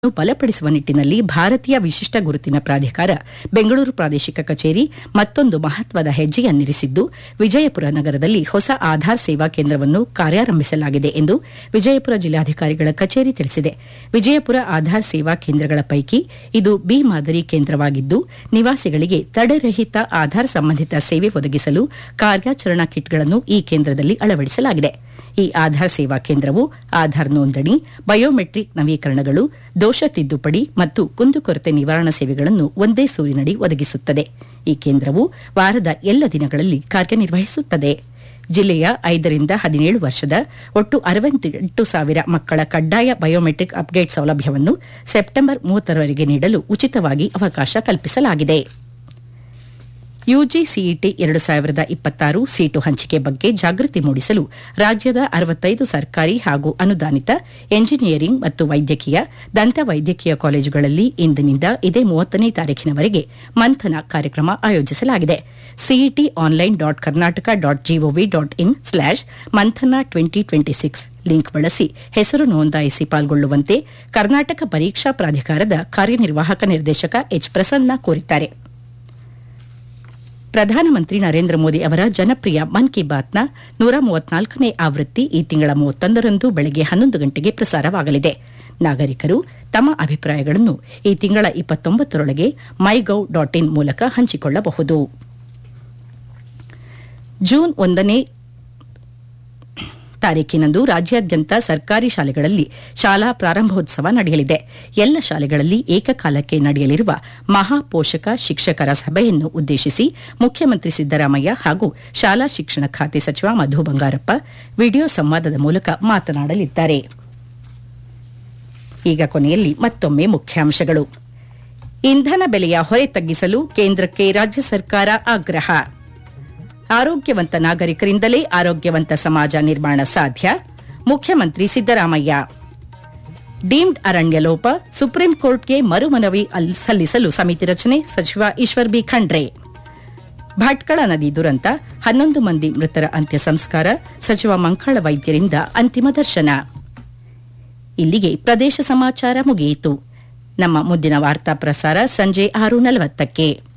ಬಲಪಡಿಸುವ ನಿಟ್ಟಿನಲ್ಲಿ ಭಾರತೀಯ ವಿಶಿಷ್ಟ ಗುರುತಿನ ಪ್ರಾಧಿಕಾರ ಬೆಂಗಳೂರು ಪ್ರಾದೇಶಿಕ ಕಚೇರಿ ಮತ್ತೊಂದು ಮಹತ್ವದ ಹೆಜ್ಜೆಯನ್ನಿರಿಸಿದ್ದು ವಿಜಯಪುರ ನಗರದಲ್ಲಿ ಹೊಸ ಆಧಾರ್ ಸೇವಾ ಕೇಂದ್ರವನ್ನು ಕಾರ್ಯಾರಂಭಿಸಲಾಗಿದೆ ಎಂದು ವಿಜಯಪುರ ಜಿಲ್ಲಾಧಿಕಾರಿಗಳ ಕಚೇರಿ ತಿಳಿಸಿದೆ ವಿಜಯಪುರ ಆಧಾರ್ ಸೇವಾ ಕೇಂದ್ರಗಳ ಪೈಕಿ ಇದು ಬಿ ಮಾದರಿ ಕೇಂದ್ರವಾಗಿದ್ದು ನಿವಾಸಿಗಳಿಗೆ ತಡೆರಹಿತ ಆಧಾರ್ ಸಂಬಂಧಿತ ಸೇವೆ ಒದಗಿಸಲು ಕಾರ್ಯಾಚರಣಾ ಕಿಟ್ಗಳನ್ನು ಈ ಕೇಂದ್ರದಲ್ಲಿ ಅಳವಡಿಸಲಾಗಿದೆ ಈ ಆಧಾರ್ ಸೇವಾ ಕೇಂದ್ರವು ಆಧಾರ್ ನೋಂದಣಿ ಬಯೋಮೆಟ್ರಿಕ್ ನವೀಕರಣಗಳು ದೋಷ ತಿದ್ದುಪಡಿ ಮತ್ತು ಕುಂದುಕೊರತೆ ನಿವಾರಣಾ ಸೇವೆಗಳನ್ನು ಒಂದೇ ಸೂರಿನಡಿ ಒದಗಿಸುತ್ತದೆ ಈ ಕೇಂದ್ರವು ವಾರದ ಎಲ್ಲ ದಿನಗಳಲ್ಲಿ ಕಾರ್ಯನಿರ್ವಹಿಸುತ್ತದೆ ಜಿಲ್ಲೆಯ ಐದರಿಂದ ಹದಿನೇಳು ವರ್ಷದ ಒಟ್ಟು ಅರವತ್ತೆಂಟು ಸಾವಿರ ಮಕ್ಕಳ ಕಡ್ಡಾಯ ಬಯೋಮೆಟ್ರಿಕ್ ಅಪ್ಡೇಟ್ ಸೌಲಭ್ಯವನ್ನು ಸೆಪ್ಟೆಂಬರ್ ಮೂವತ್ತರವರೆಗೆ ನೀಡಲು ಉಚಿತವಾಗಿ ಅವಕಾಶ ಕಲ್ಪಿಸಲಾಗಿದೆ ಯುಜಿಸಿಇಟಿ ಎರಡು ಸಾವಿರದ ಇಪ್ಪತ್ತಾರು ಸೀಟು ಹಂಚಿಕೆ ಬಗ್ಗೆ ಜಾಗೃತಿ ಮೂಡಿಸಲು ರಾಜ್ಯದ ಅರವತ್ತೈದು ಸರ್ಕಾರಿ ಹಾಗೂ ಅನುದಾನಿತ ಎಂಜಿನಿಯರಿಂಗ್ ಮತ್ತು ವೈದ್ಯಕೀಯ ದಂತ ವೈದ್ಯಕೀಯ ಕಾಲೇಜುಗಳಲ್ಲಿ ಇಂದಿನಿಂದ ಇದೇ ಮೂವತ್ತನೇ ತಾರೀಖಿನವರೆಗೆ ಮಂಥನ ಕಾರ್ಯಕ್ರಮ ಆಯೋಜಿಸಲಾಗಿದೆ CET online dot Karnataka dot GOV dot in slash Manthana twenty twenty six link ಬಳಸಿ ಹೆಸರು ನೋಂದಾಯಿಸಿ ಪಾಲ್ಗೊಳ್ಳುವಂತೆ ಕರ್ನಾಟಕ ಪರೀಕ್ಷಾ ಪ್ರಾಧಿಕಾರದ ಕಾರ್ಯನಿರ್ವಾಹಕ ನಿರ್ದೇಶಕ ಎಚ್ ಪ್ರಸನ್ನ ಕೋರಿದ್ದಾರೆ ಪ್ರಧಾನಮಂತ್ರಿ ನರೇಂದ್ರ ಮೋದಿ ಅವರ ಜನಪ್ರಿಯ ಮನ್ ಕಿ ಬಾತ್ನ ನೂರ ಮೂವತ್ನಾಲ್ಕನೇ ಆವೃತ್ತಿ ಈ ತಿಂಗಳ ಮೂವತ್ತೊಂದರಂದು ಬೆಳಗ್ಗೆ ಹನ್ನೊಂದು ಗಂಟೆಗೆ ಪ್ರಸಾರವಾಗಲಿದೆ ನಾಗರಿಕರು ತಮ್ಮ ಅಭಿಪ್ರಾಯಗಳನ್ನು ಈ ತಿಂಗಳ ಇಪ್ಪತ್ತೊಂಬತ್ತರೊಳಗೆ ಮೈ ಗೌ ಡಾಟ್ ಇನ್ ಮೂಲಕ ಹಂಚಿಕೊಳ್ಳಬಹುದು ಜೂನ್ ಒಂದನೇ ತಾರೀಕಿನಂದು ರಾಜ್ಯಾದ್ಯಂತ ಸರ್ಕಾರಿ ಶಾಲೆಗಳಲ್ಲಿ ಶಾಲಾ ಪ್ರಾರಂಭೋತ್ಸವ ನಡೆಯಲಿದೆ ಎಲ್ಲ ಶಾಲೆಗಳಲ್ಲಿ ಏಕಕಾಲಕ್ಕೆ ನಡೆಯಲಿರುವ ಮಹಾಪೋಷಕ ಶಿಕ್ಷಕರ ಸಭೆಯನ್ನು ಉದ್ದೇಶಿಸಿ ಮುಖ್ಯಮಂತ್ರಿ ಸಿದ್ದರಾಮಯ್ಯ ಹಾಗೂ ಶಾಲಾ ಶಿಕ್ಷಣ ಖಾತೆ ಸಚಿವ ಮಧು ಬಂಗಾರಪ್ಪ ವಿಡಿಯೋ ಸಂವಾದದ ಮೂಲಕ ಮಾತನಾಡಲಿದ್ದಾರೆ ಈಗ ಕೊನೆಯಲ್ಲಿ ಮತ್ತೊಮ್ಮೆ ಮುಖ್ಯಾಂಶಗಳು ಇಂಧನ ಬೆಲೆಯ ಹೊರೆ ತಗ್ಗಿಸಲು ಕೇಂದ್ರಕ್ಕೆ ರಾಜ್ಯ ಸರ್ಕಾರ ಆಗ್ರಹ ಆರೋಗ್ಯವಂತ ನಾಗರಿಕರಿಂದಲೇ ಆರೋಗ್ಯವಂತ ಸಮಾಜ ನಿರ್ಮಾಣ ಸಾಧ್ಯ ಮುಖ್ಯಮಂತ್ರಿ ಸಿದ್ದರಾಮಯ್ಯ ಡೀಮ್ಡ್ ಅರಣ್ಯ ಲೋಪ ಸುಪ್ರೀಂ ಕೋರ್ಟ್ಗೆ ಮರುಮನವಿ ಸಲ್ಲಿಸಲು ಸಮಿತಿ ರಚನೆ ಸಚಿವ ಈಶ್ವರ್ ಬಿ ಖಂಡ್ರೆ ಭಟ್ಕಳ ನದಿ ದುರಂತ ಹನ್ನೊಂದು ಮಂದಿ ಮೃತರ ಅಂತ್ಯ ಸಂಸ್ಕಾರ ಸಚಿವ ಮಂಕಾಳ ವೈದ್ಯರಿಂದ ಅಂತಿಮ ದರ್ಶನ ಇಲ್ಲಿಗೆ ಪ್ರದೇಶ ಸಮಾಚಾರ ಮುಗಿಯಿತು ನಮ್ಮ ಮುಂದಿನ ವಾರ್ತಾ ಪ್ರಸಾರ ಸಂಜೆ ಆರು ನಲವತ್ತಕ್ಕೆ